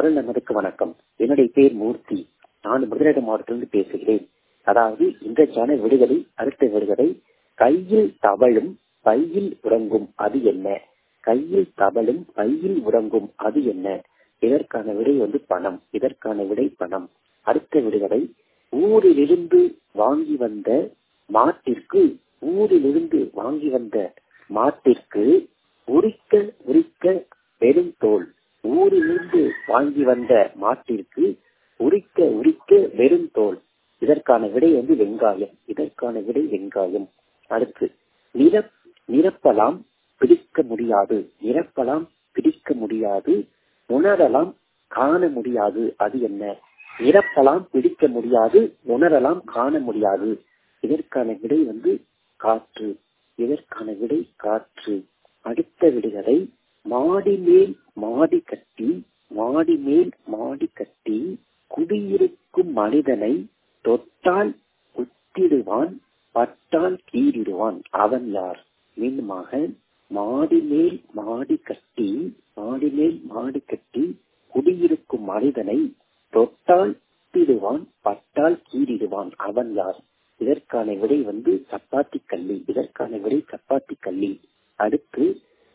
குரல் நமதுக்கு வணக்கம் என்னுடைய பேர் மூர்த்தி நான் முதலிட மாவட்டத்திலிருந்து பேசுகிறேன் அதாவது இன்றைக்கான விடுதலை அடுத்த விடுதலை கையில் தவழும் பையில் உறங்கும் அது என்ன கையில் தவழும் பையில் உறங்கும் அது என்ன இதற்கான விடை வந்து பணம் இதற்கான விடை பணம் அடுத்த விடுதலை ஊரிலிருந்து வாங்கி வந்த மாட்டிற்கு ஊரிலிருந்து வாங்கி வந்த மாட்டிற்கு உரிக்க உரிக்க வெறும் தோல் ஊரிலிருந்து வாங்கி வந்த மாட்டிற்கு உரிக்க உரிக்க வெறும் தோல் இதற்கான விடை வந்து வெங்காயம் இதற்கான விடை வெங்காயம் அடுத்து நிர நிரப்பலாம் பிடிக்க முடியாது நிரப்பலாம் பிடிக்க முடியாது உணரலாம் காண முடியாது அது என்ன நிரப்பலாம் பிடிக்க முடியாது உணரலாம் காண முடியாது இதற்கான விடை வந்து காற்று இதற்கான விடை காற்று அடுத்த விடுதலை மாடி மேல் மாடி கட்டி மாடி மேல் மாடி கட்டி குடியிருக்கும் மனிதனை தொட்டால் குத்திடுவான் பட்டால் கீறிடுவான் அவன் யார் மீண்டுமாக மாடி மேல் மாடி கட்டி மாடி மேல் மாடி கட்டி குடியிருக்கும் மனிதனை தொட்டால் குத்திடுவான் பட்டால் கீறிடுவான் அவன் யார் இதற்கான விடை வந்து சப்பாத்தி கல்லி இதற்கான விடை சப்பாத்தி கல்லி அடுத்து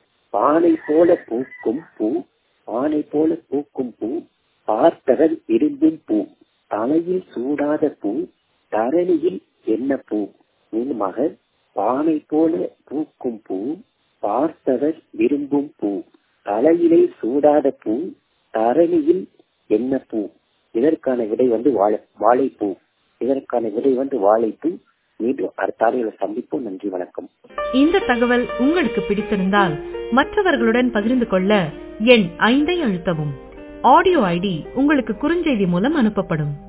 பானை போல பூக்கும் பூ பானை போல பூக்கும் பூ பார்த்தவர் விரும்பும் பூ தலையில் சூடாத பூ தரணியில் என்ன பூ மீண்டுமாக பானை போல பூக்கும் பூ பார்த்தவர் விரும்பும் பூ தலையிலே சூடாத பூ தரணியில் என்ன பூ இதற்கான விடை வந்து வாழை வாழைப்பூ இதற்கான விடை வந்து வாழைப்பூ மீண்டும் அடுத்த ஆலைகளை சந்திப்போம் நன்றி வணக்கம் இந்த தகவல் உங்களுக்கு பிடித்திருந்தால் மற்றவர்களுடன் பகிர்ந்து கொள்ள எண் ஐந்தை அழுத்தவும் ஆடியோ ஐடி உங்களுக்கு குறுஞ்செய்தி மூலம் அனுப்பப்படும்